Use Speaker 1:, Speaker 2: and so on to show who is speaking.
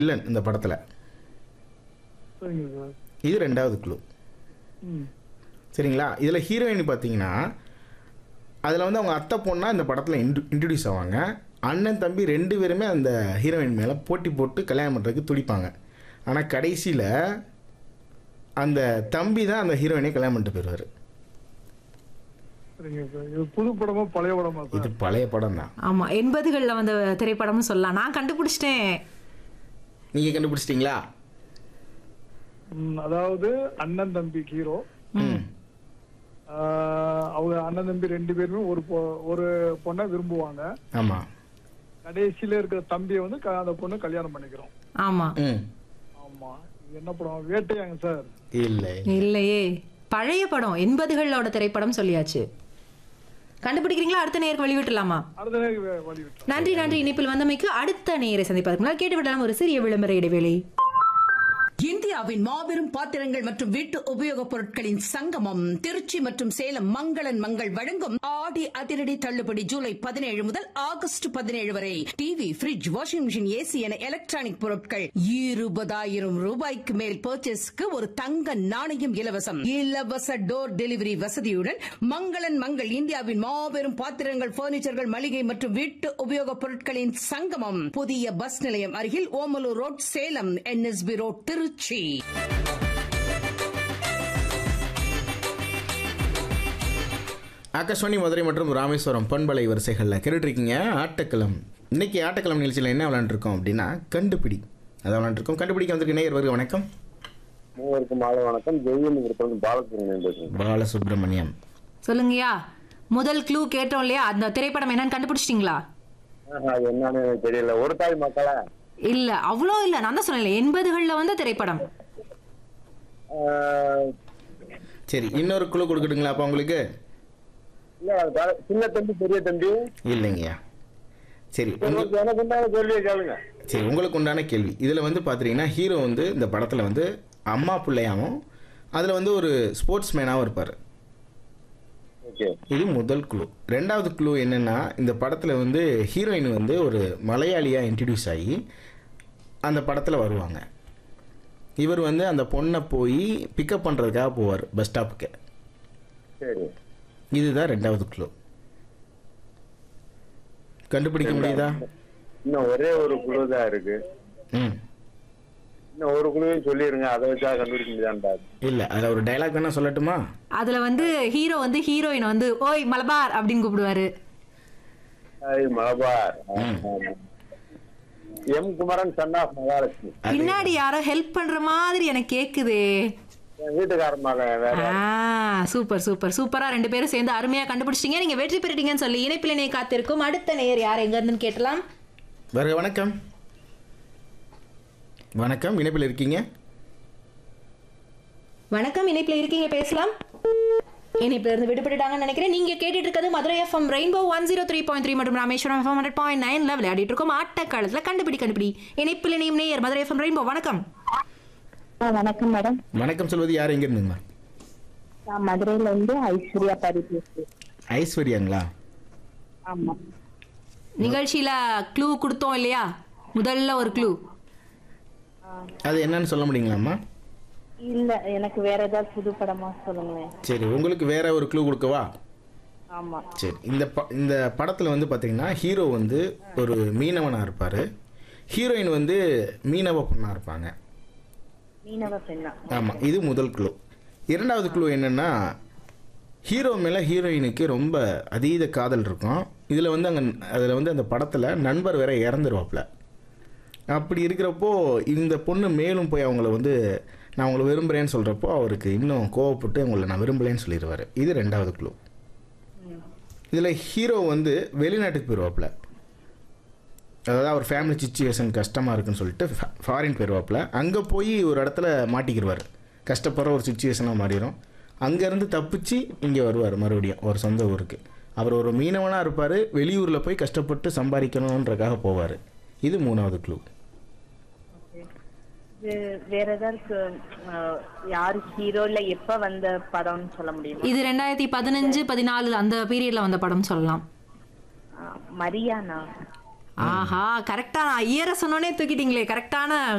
Speaker 1: villain இந்த படத்தில்
Speaker 2: சரிங்க சார்
Speaker 1: இது ரெண்டாவது க்ளூ
Speaker 2: ம்
Speaker 1: சரிங்களா இதில் ஹீரோயின் பார்த்தீங்கன்னா அதில் வந்து அவங்க அத்தை பொண்ணா இந்த படத்தில் இன்ட்ரு இன்ட்ரடியூஸ் ஆவாங்க அண்ணன் தம்பி ரெண்டு பேருமே அந்த ஹீரோயின் மேலே போட்டி போட்டு கல்யாணம் பண்ணுறதுக்கு துடிப்பாங்க ஆனால் கடைசியில் அந்த தம்பி தான் அந்த ஹீரோயினை கல்யாணம் பண்ணிட்டு போயிடுவார்
Speaker 2: சரிங்க சார் இது புது படமா பழைய படமா
Speaker 1: இது
Speaker 2: சார்
Speaker 1: பழைய படம் தான்
Speaker 3: ஆமா எண்பதுகள்ல வந்த திரைப்படம்னு சொல்லலாம் நான் கண்டுபிடிச்சிட்டேன்
Speaker 1: நீங்கள் கண்டுபிடிச்சிட்டிங்களா
Speaker 2: ம், அதாவது அண்ணன் தம்பி ஹீரோ
Speaker 1: ம்
Speaker 2: அவங்க அண்ணன் தம்பி ரெண்டு பேருமே ஒரு பொ- ஒரு பொண்ணை விரும்புவாங்க
Speaker 1: ஆமாம்
Speaker 2: கடைசியில இருக்கிற தம்பியை வந்து க- அந்த பொண்ணு கல்யாணம் பண்ணிக்கிறோம்
Speaker 3: ஆமா
Speaker 1: ம்
Speaker 2: ஆமா இது என்ன படம் வேட்டையாங்க சார்
Speaker 1: இல்லை
Speaker 3: இல்லையே பழைய படம் எண்பதுகளோட திரைப்படம் சொல்லியாச்சு கண்டுபிடிக்கிறீங்களா அடுத்த நேருக்கு வழிவிட்டுலாமா
Speaker 2: அடுத்த நேரம் வே- வழி விட்டு
Speaker 3: நன்றி நன்றி இணைப்பில் வந்தமைக்கு அடுத்த நேரை சந்திப்பதற்கு முன்னால் கேட்டுவிடலாம் ஒரு சிறிய விளம்பர இடைவேளை
Speaker 4: இந்தியாவின் மாபெரும் பாத்திரங்கள் மற்றும் வீட்டு உபயோகப் பொருட்களின் சங்கமம் திருச்சி மற்றும் சேலம் மங்களன் மங்கள் வழங்கும் ஆடி அதிரடி தள்ளுபடி ஜூலை பதினேழு முதல் ஆகஸ்ட் பதினேழு வரை TV fridge washing machine AC என எலக்ட்ரானிக் பொருட்கள் இருபதாயிரம் ரூபாய்க்கு மேல் பர்ச்சேஸ்க்கு ஒரு தங்க நாணயம் இலவசம் இலவச டோர் டெலிவரி வசதியுடன் மங்களன் மங்கள் இந்தியாவின் மாபெரும் பாத்திரங்கள் பர்னிச்சர்கள் மளிகை மற்றும் வீட்டு உபயோகப் பொருட்களின் சங்கமம் புதிய பஸ் நிலையம் அருகில் Omalur road Salem NSP road Trichy
Speaker 1: Akashvani Madurai மற்றும் ராமேஸ்வரம் பண்பலை வரிசைகளில் கேட்டுட்ருக்கீங்க ஆட்டக்களம் இன்னைக்கு ஆட்டக்களம் நிகழ்ச்சியில் என்ன விளாண்டுருக்கோம் அப்படின்னா கண்டுபிடி அதை விளாண்டுருக்கோம் கண்டுபிடிக்க வந்திருக்க நேயர் வருக வணக்கம்
Speaker 5: மூவருக்கும் மாலை வணக்கம் ஜெயம் வந்து பாலசுப்ரமணியன் பேசுறேன்
Speaker 1: பாலசுப்ரமணியம்
Speaker 3: சொல்லுங்கய்யா முதல் க்ளூ கேட்டோம் இல்லையா அந்த திரைப்படம் என்னன்னு கண்டுபிடிச்சிட்டீங்களா
Speaker 5: ஆஹா, அது என்னன்னு எனக்கு தெரியல ஒரு தாய் மக்களா
Speaker 3: இல்ல அவ்வளோ இல்ல நான் தான் சொன்னேன் எண்பதுகள்ல வந்த திரைப்படம்
Speaker 5: ஆஹ்,
Speaker 1: சரி இன்னொரு குழு கொடுக்கட்டுங்களா அப்போ உங்களுக்கு
Speaker 5: இல்ல அது பர- சின்ன தம்பி பெரிய தம்பி
Speaker 1: இல்லைங்கய்யா சரி உங்க
Speaker 5: உங்களுக்கு எனக்கு உண்டான கேள்வியை கேளுங்க
Speaker 1: சரி உங்களுக்கு உண்டான கேள்வி இதில் வந்து பார்த்தீங்கன்னா ஹீரோ வந்து இந்த படத்தில் வந்து அம்மா பிள்ளையாவும் அதில் வந்து ஒரு ஸ்போர்ட்ஸ் மேனாகவும் இருப்பார்
Speaker 5: ஓகே
Speaker 1: இது முதல் குழு ரெண்டாவது குழு என்னென்னா இந்த படத்தில் வந்து ஹீரோயின் வந்து ஒரு மலையாளியாக இன்ட்ரடியூஸ் ஆகி அந்த படத்தில் வருவாங்க இவர் வந்து அந்த பொண்ணை போய் பிக்கப் பண்ணுறதுக்காக போவார் பஸ் ஸ்டாப்புக்கு
Speaker 5: சரி
Speaker 1: இதுதான் ரெண்டாவது குழு கண்டுபிடிக்க முடியுதா
Speaker 5: இன்னும் ஒரே ஒரு குழு தான் இருக்கு
Speaker 1: ம்
Speaker 5: இன்னும் ஒரு குழுவையும் சொல்லிருங்க அதை வச்சா கண்டுபிடிக்க முடியாண்டா
Speaker 1: இல்லை அதில் ஒரு டைலாக் வேணால் சொல்லட்டுமா
Speaker 3: அதுல வந்து ஹீரோ வந்து ஹீரோயின் வந்து ஓய் மலபார் அப்படின்னு கூப்பிடுவாரு
Speaker 5: ஐ, Malabar M Kumaran son of Mahalakshmi
Speaker 3: பின்னாடி யாரோ ஹெல்ப் பண்ற மாதிரி எனக்கு கேக்குதே
Speaker 5: என் வீட்டுக்காரன் மகன் வேற
Speaker 3: ஆ சூப்பர் சூப்பர் சூப்பரா ரெண்டு பேரும் சேர்ந்து அருமையா கண்டுபிடிச்சிட்டீங்க நீங்க வெற்றி பெற்றிட்டீங்கன்னு சொல்லி இணைப்பில் இணைய காத்திருக்கும் அடுத்த நேயர் யார் எங்க இருந்துன்னு கேட்டலாம்
Speaker 1: வருக வணக்கம் வணக்கம் இணைப்பில் இருக்கீங்க
Speaker 3: வணக்கம் இணைப்பில் இருக்கீங்க பேசலாம் இணைப்பில் இருந்து விடுபட்டுட்டாங்கன்னு நினைக்கிறேன் நீங்க கேட்டுட்டு இருக்கிறது Madurai FM rainbow one zero three point three மற்றும் ராமேஸ்வரம் எஃப்எம் ஹண்ட்ரட் பாயிண்ட் நைன்ல விளையாடிட்டு இருக்கோம் ஆட்ட காலத்துல கண்டுபிடி கண்டுபிடி இணைப்பில் இணையும் நேயர் மதுரை எஃப்எம் ரெயின்போ வணக்கம்
Speaker 6: ஆ, வணக்கம் மேடம்
Speaker 1: வணக்கம் சொல்வது யார் எங்க இருந்துங்க
Speaker 6: நான் மதுரையில இருந்து ஐஸ்வர்யா பாரி பேசுறேன்
Speaker 1: ஐஸ்வர்யாங்களா
Speaker 6: ஆமா
Speaker 3: நிகழ்ச்சியில க்ளூ கொடுத்தோம் இல்லையா முதல்ல ஒரு க்ளூ
Speaker 1: அது என்னன்னு சொல்ல முடியுங்களாம்மா
Speaker 6: இல்ல எனக்கு வேற ஏதாவது புது படமா சொல்லுங்களேன்
Speaker 1: சரி உங்களுக்கு வேற ஒரு க்ளூ கொடுக்கவா
Speaker 6: ஆமா
Speaker 1: சரி இந்த ப இந்த படத்தில் வந்து பார்த்தீங்கன்னா ஹீரோ வந்து ஒரு மீனவனாக இருப்பார் ஹீரோயின் வந்து மீனவ பொண்ணாக இருப்பாங்க
Speaker 6: மீனவ பெண்ணா
Speaker 1: ஆமாம் இது முதல் க்ளூ இரண்டாவது க்ளூ என்னென்னா ஹீரோ மேலே ஹீரோயினுக்கு ரொம்ப அதீத காதல் இருக்கும் இதில் வந்து அங்கே அதில் வந்து அந்த படத்தில் நண்பர் வேற இறந்துருவாப்புல அப்படி இருக்கிறப்போ இந்த பொண்ணு மேலும் போய் அவங்கள வந்து நான் உங்களை விரும்புகிறேன்னு சொல்கிறப்போ அவருக்கு இன்னும் கோவப்பட்டு உங்களை நான் விரும்பலேன்னு சொல்லிடுவார் இது ரெண்டாவது க்ளூ இதில் ஹீரோ வந்து வெளிநாட்டுக்கு போயிடுவாப்புல அதாவது அவர் ஃபேமிலி சுச்சுவேஷன் கஷ்டமாக இருக்குன்னு சொல்லிட்டு ஃபாரின் போயிடுவாப்புல அங்கே போய் ஒரு இடத்துல மாட்டிக்கிடுவார் கஷ்டப்படுற ஒரு சுச்சுவேஷனாக மாறிடும் அங்கேருந்து தப்பிச்சு இங்கே வருவார் மறுபடியும் ஒரு சொந்த ஊருக்கு அவர் ஒரு மீனவனாக இருப்பார் வெளியூரில் போய் கஷ்டப்பட்டு சம்பாதிக்கணுன்றக்காக போவார் இது மூணாவது க்ளூ
Speaker 6: இது வேற ஏதாவது ஆ, யாரு ஹீரோ இல்ல எப்ப வந்த படம்னு சொல்ல முடியுமா
Speaker 3: இது ரெண்டாயிரத்தி பதினஞ்சு பதினாலு அந்த பீரியட்ல வந்த படம் சொல்லலாம்
Speaker 6: ஆ, மரியானா
Speaker 3: ஆஹா கரெக்டா நான் ஐயரை சொன்னோனே தூக்கிட்டீங்களே கரெக்டான